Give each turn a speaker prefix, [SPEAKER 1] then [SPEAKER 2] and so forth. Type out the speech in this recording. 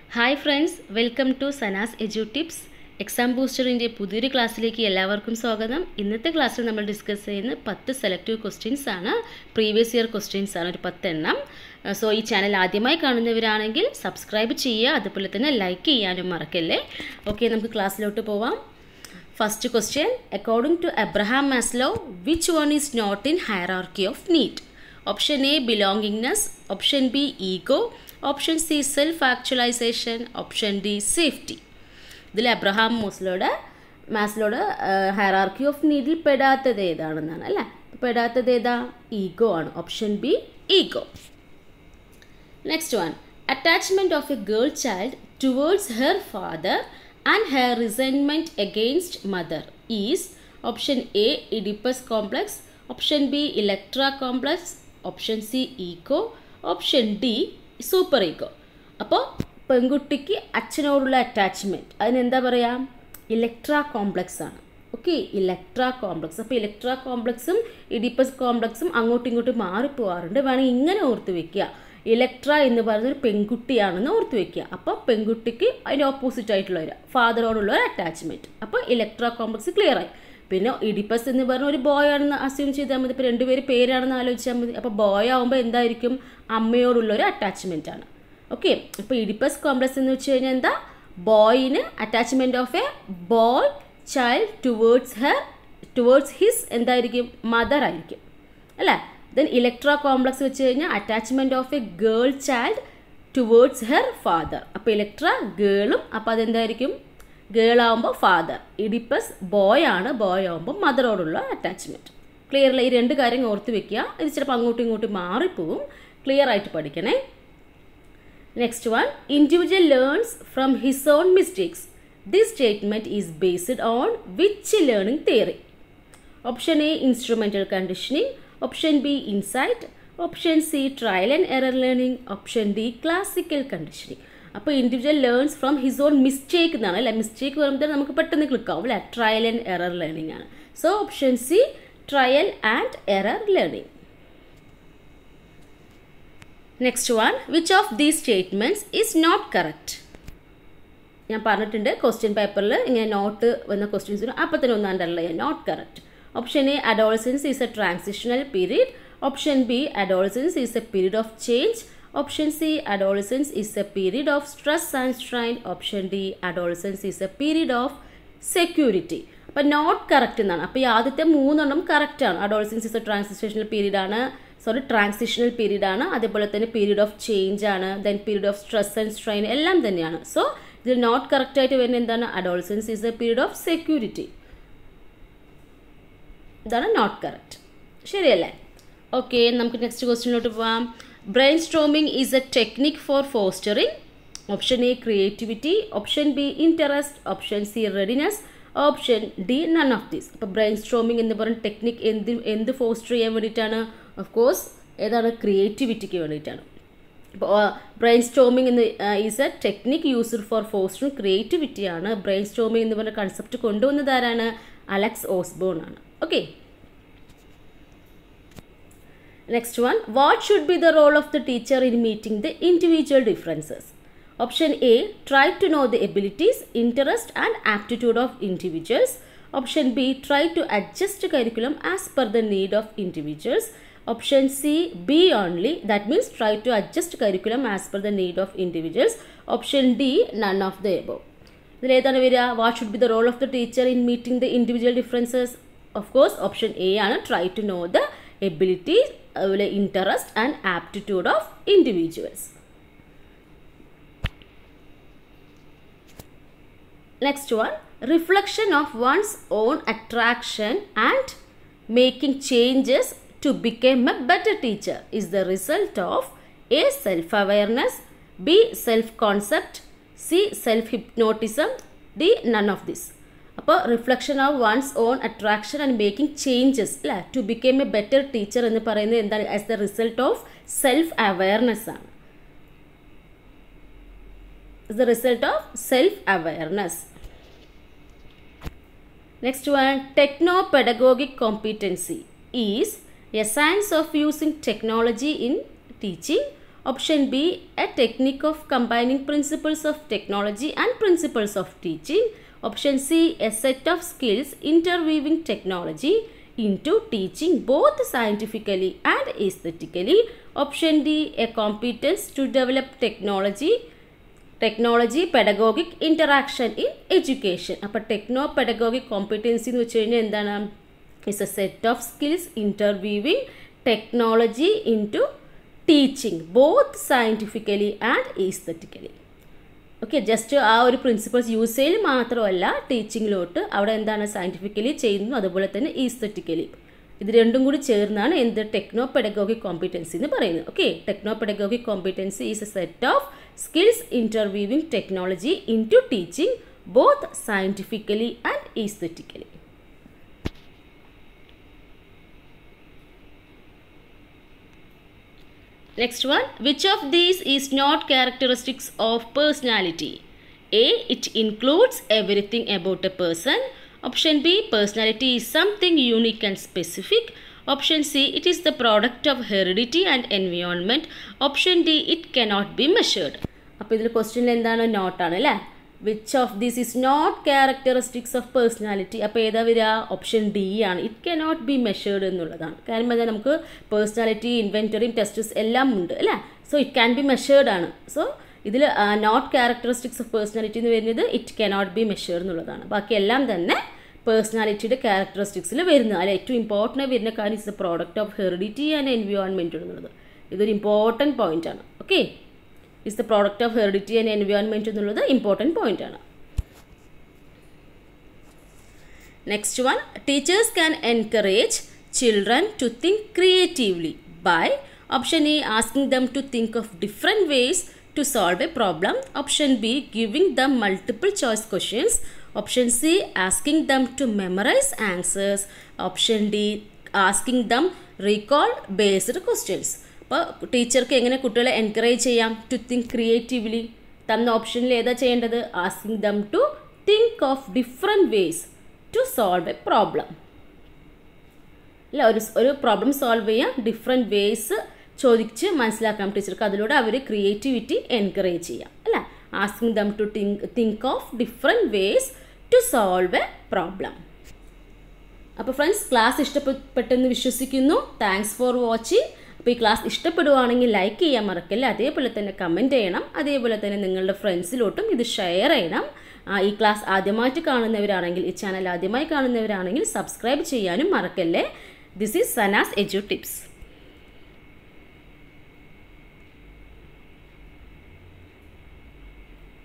[SPEAKER 1] Hi friends welcome to Sana's edu tips exam ബൂസ്റ്ററിൻ്റെ പുതിയൊരു ക്ലാസ്സിലേക്ക് എല്ലാവർക്കും സ്വാഗതം ഇന്നത്തെ ക്ലാസ്സിൽ നമ്മൾ ഡിസ്കസ് ചെയ്യുന്ന പത്ത് സെലക്റ്റീവ് ക്വസ്റ്റ്യൻസ് ആണ് പ്രീവിയസ് ഇയർ ക്വസ്റ്റ്യൻസ് ആണ് ഒരു പത്തെണ്ണം സോ ഈ ചാനൽ ആദ്യമായി കാണുന്നവരാണെങ്കിൽ സബ്സ്ക്രൈബ് ചെയ്യുക അതുപോലെ തന്നെ ലൈക്ക് ചെയ്യാനും മറക്കല്ലേ ഓക്കെ നമുക്ക് ക്ലാസ്സിലോട്ട് പോവാം first question according to Abraham Maslow which one is not in hierarchy of need option A belongingness option B ego option C self actualization option D safety ഇതിൽ അബ്രഹാം മോസ്ലോയുടെ മാസ്ലോയുടെ ഹയറാർക്കി ഓഫ് നീഡിൽ പെടാത്തത് ഏതാണെന്നാണ് അല്ലേ പെടാത്തത് ഏതാ ഈഗോ ആണ് option B ego next one attachment of a girl child towards her father and her resentment against mother is option A Oedipus complex option B Electra complex option C ego option D super ego അപ്പോൾ പെൺകുട്ടിക്ക് അച്ഛനോടുള്ള attachment അതിനെന്താ പറയുക Electra complex ആണ് okay Electra complex അപ്പോൾ Electra കോംപ്ലക്സും Oedipus കോംപ്ലക്സും അങ്ങോട്ടും ഇങ്ങോട്ടും മാറിപ്പോവാറുണ്ട് വേണമെങ്കിൽ ഇങ്ങനെ ഓർത്ത് വെക്കുക ഇലക്ട്ര എന്ന് പറയുന്ന ഒരു പെൺകുട്ടിയാണെന്ന് ഓർത്ത് വെക്കുക അപ്പോൾ പെൺകുട്ടിക്ക് അതിന് ഓപ്പോസിറ്റ് ആയിട്ടുള്ള ഒരു ഫാദറോടുള്ള ഒരു അറ്റാച്ച്മെൻറ്റ് അപ്പോൾ ഇലക്ട്ര കോംപ്ലക്സ് ക്ലിയർ ആയി പിന്നെ ഇഡിപ്പസ് എന്ന് പറഞ്ഞ ഒരു ബോയ് ആണെന്ന് അസ്യൂം ചെയ്താൽ മതി ഇപ്പോൾ രണ്ടുപേര് പേരാണെന്ന് ആലോചിച്ചാൽ മതി അപ്പോൾ ബോയ് ആകുമ്പോൾ എന്തായിരിക്കും അമ്മയോടുള്ള ഒരു അറ്റാച്ച്മെൻ്റ് ആണ് ഓക്കെ അപ്പോൾ ഇഡിപ്പസ് കോംപ്ലക്സ് എന്ന് വെച്ച് കഴിഞ്ഞാൽ എന്താ ബോയിന് attachment of a boy child towards her towards his എന്തായിരിക്കും മദർ ആയിരിക്കും അല്ലേ ദെൻ ഇലക്ട്ര കോംപ്ലക്സ് വെച്ച് കഴിഞ്ഞാൽ attachment of a girl child towards her father അപ്പോൾ ഇലക്ട്ര ഗേളും അപ്പോൾ അതെന്തായിരിക്കും ഗേൾ ആകുമ്പോൾ ഫാദർ ഇഡിപ്പസ് ബോയ് ആണ് ബോയ് ആകുമ്പോൾ മദറോടുള്ള അറ്റാച്ച്മെൻറ്റ് ക്ലിയർ ഈ രണ്ട് കാര്യം ഓർത്ത് വെക്കുക ഇത് ചിലപ്പോൾ അങ്ങോട്ടും ഇങ്ങോട്ടും മാറിപ്പോവും ക്ലിയർ ആയിട്ട് പഠിക്കണേ next one individual learns from his own mistakes this statement is based on which learning theory option A instrumental conditioning option B insight option C trial and error learning option D classical conditioning അപ്പോൾ individual learns from his own mistake എന്നാണ് അല്ലേ mistake വരുമ്പോൾ നമുക്ക് പെട്ടെന്ന് click ആവും അല്ലേ trial and error learning ആണ് so option C trial and error learning next one which of these statements is not correct ഞാൻ പറഞ്ഞിട്ടുണ്ട് ക്വസ്റ്റ്യൻ പേപ്പറിൽ ഇങ്ങനെ നോട്ട് വന്ന ക്വസ്റ്റ്യൻസിന് അപ്പം തന്നെ ഒന്ന് അണ്ടർലൈൻ ചെയ്യാം not correct option A adolescence is a transitional period option B adolescence is a period of change option C adolescence is a period of stress and strain option D adolescence is a period of security അപ്പം not correct എന്നാണ് അപ്പോൾ ഈ ആദ്യത്തെ മൂന്നെണ്ണം കറക്റ്റാണ് adolescence is a transitional period ആണ് sorry transitional period ആണ് അതേപോലെ തന്നെ പീരീഡ് ഓഫ് ചേഞ്ച് ആണ് then period of stress and strain എല്ലാം തന്നെയാണ് സോ ഇതിൽ നോട്ട് കറക്റ്റ് ആയിട്ട് വരുന്നത് എന്താണ് adolescence is a period of security ഇതാണ് നോട്ട് കറക്റ്റ് ശരിയല്ലേ ഓക്കെ നമുക്ക് നെക്സ്റ്റ് ക്വസ്റ്റ്യനിലോട്ട് പോവാം brainstorming is a technique for fostering option A creativity option B interest option C readiness option D none of these അപ്പോൾ brainstorming എന്ന് പറയുന്ന technique എന്ത് എന്ത് ഫോസ്റ്റർ ചെയ്യാൻ വേണ്ടിയിട്ടാണ് ഓഫ് കോഴ്സ് ഏതാണ് ക്രിയേറ്റിവിറ്റിക്ക് വേണ്ടിയിട്ടാണ് അപ്പോൾ ബ്രെയിൻ സ്റ്റോമിംഗ് എന്ന് is a technique used for ഫോസ്റ്ററും ക്രിയേറ്റിവിറ്റിയാണ് ബ്രെയിൻ സ്റ്റോമിംഗ് എന്ന് പറഞ്ഞ കൺസെപ്റ്റ് കൊണ്ടുവന്നത് ആരാണ് അലക്സ് ഓസ്ബോൺ ആണ് okay next one what should be the role of the teacher in meeting the individual differences option A try to know the abilities interest and aptitude of individuals option B try to adjust curriculum as per the need of individuals option C be only that means try to adjust curriculum as per the need of individuals option D none of the above ഇതിലേതാണ് വരിക what should be the role of the teacher in meeting the individual differences of course option A ആണ് try to know the ability അതുപോലെ interest and aptitude of individuals next one reflection of one's own attraction and making changes to become a better teacher is the result of A. Self awareness, B. Self concept, C. Self hypnotism, D. None of this. അപ്പോൾ reflection of one's own attraction and making changes അല്ലേ to become a better teacher എന്ന് പറയുന്നത് എന്താണ് as the result of self awareness ആണ് the result of self awareness next one techno pedagogic competency is a science of using technology in teaching option B a technique of combining principles of technology and principles of teaching option C a set of skills interweaving technology into teaching both scientifically and aesthetically. Option D, a competence to develop technology, technology pedagogic interaction in education അപ്പോൾ techno pedagogic competency എന്ന് വെച്ച് കഴിഞ്ഞാൽ എന്താണ് it's a set of skills interweaving technology in to teaching both scientifically and aesthetically okay just ആ ഒരു principles use ചെയ്യൽ മാത്രമല്ല ടീച്ചിങ്ങിലോട്ട് അവിടെ എന്താണ് സയൻറ്റിഫിക്കലി ചെയ്യുന്നു അതുപോലെ തന്നെ ഈസ്തറ്റിക്കലി ഇത് രണ്ടും കൂടി ചേർന്നാണ് എന്ത് ടെക്നോ പെഡഗോഗിക് കോമ്പറ്റൻസി എന്ന് പറയുന്നത് okay techno pedagogic competency is a set of skills interweaving technology in to teaching both scientifically and aesthetically Next one, which of these is not characteristics of personality? A. It includes everything about a person. Option B. Personality is something unique and specific. Option C. It is the product of heredity and environment. Option D. It cannot be measured. അപ്പോൾ ഇതിൽ ക്വസ്റ്റ്യനിൽ എന്താണ് നോട്ടാണ് അല്ലേ which of this is not characteristics of personality അപ്പോൾ ഏതാ വരിക option D ആണ് ഇറ്റ് കനോട്ട് ബി മെഷേർഡ് എന്നുള്ളതാണ് കാരണം എന്താ നമുക്ക് പേഴ്സണാലിറ്റി ഇൻവെൻറ്ററിയും ടെസ്റ്റസ് എല്ലാം ഉണ്ട് അല്ലേ so it can be measured ആണ് സോ ഇതിൽ നോട്ട് ക്യാരക്ടറിസ്റ്റിക്സ് ഓഫ് പേഴ്സണാലിറ്റി എന്ന് വരുന്നത് ഇറ്റ് കനോട്ട് ബി മെഷേർഡ് എന്നുള്ളതാണ് ബാക്കി എല്ലാം തന്നെ പേഴ്സണാലിറ്റിയുടെ ക്യാരക്ടറിസ്റ്റിക്സിൽ വരുന്നത് അതിൽ ഏറ്റവും ഇമ്പോർട്ടൻ്റ് വരുന്ന കാര്യം is the product of heredity and environment എന്നുള്ളത് ഇതൊരു ഇമ്പോർട്ടൻറ്റ് പോയിന്റ് ആണ് okay is the product of heredity and environment എന്നുള്ളത് ഇമ്പോർട്ടൻറ്റ് പോയിന്റ് ആണ് next one teachers can encourage children to think creatively by option A asking them to think of different ways to solve a problem. Option B, giving them multiple choice questions. Option C, asking them to memorize answers. Option D, asking them recall based questions. അപ്പോൾ ടീച്ചർക്ക് എങ്ങനെ കുട്ടികളെ encourage ചെയ്യാം to think creatively തന്ന ഓപ്ഷനിൽ ഏതാ ചെയ്യേണ്ടത് asking them to think of different ways to solve a problem അല്ല ഒരു ഒരു പ്രോബ്ലം സോൾവ് ചെയ്യാൻ ഡിഫറെൻറ്റ് വേസ് ചോദിച്ച് മനസ്സിലാക്കാം ടീച്ചർക്ക് അതിലൂടെ അവർ ക്രിയേറ്റിവിറ്റി എൻകറേജ് ചെയ്യാം അല്ല asking them to think think of different ways to solve a problem അപ്പോൾ ഫ്രണ്ട്സ് ക്ലാസ് ഇഷ്ടപ്പെട്ടെന്ന് വിശ്വസിക്കുന്നു താങ്ക്സ് ഫോർ വാച്ചിങ് അപ്പോൾ ഈ ക്ലാസ് ഇഷ്ടപ്പെടുവാണെങ്കിൽ ലൈക്ക് ചെയ്യാൻ മറക്കല്ല അതേപോലെ തന്നെ കമൻറ്റ് ചെയ്യണം അതേപോലെ തന്നെ നിങ്ങളുടെ ഫ്രണ്ട്സിലോട്ടും ഇത് ഷെയർ ചെയ്യണം ഈ ക്ലാസ് ആദ്യമായിട്ട് കാണുന്നവരാണെങ്കിൽ ഈ ചാനൽ ആദ്യമായി കാണുന്നവരാണെങ്കിൽ സബ്സ്ക്രൈബ് ചെയ്യാനും മറക്കല്ലേ this is Sana's edu tips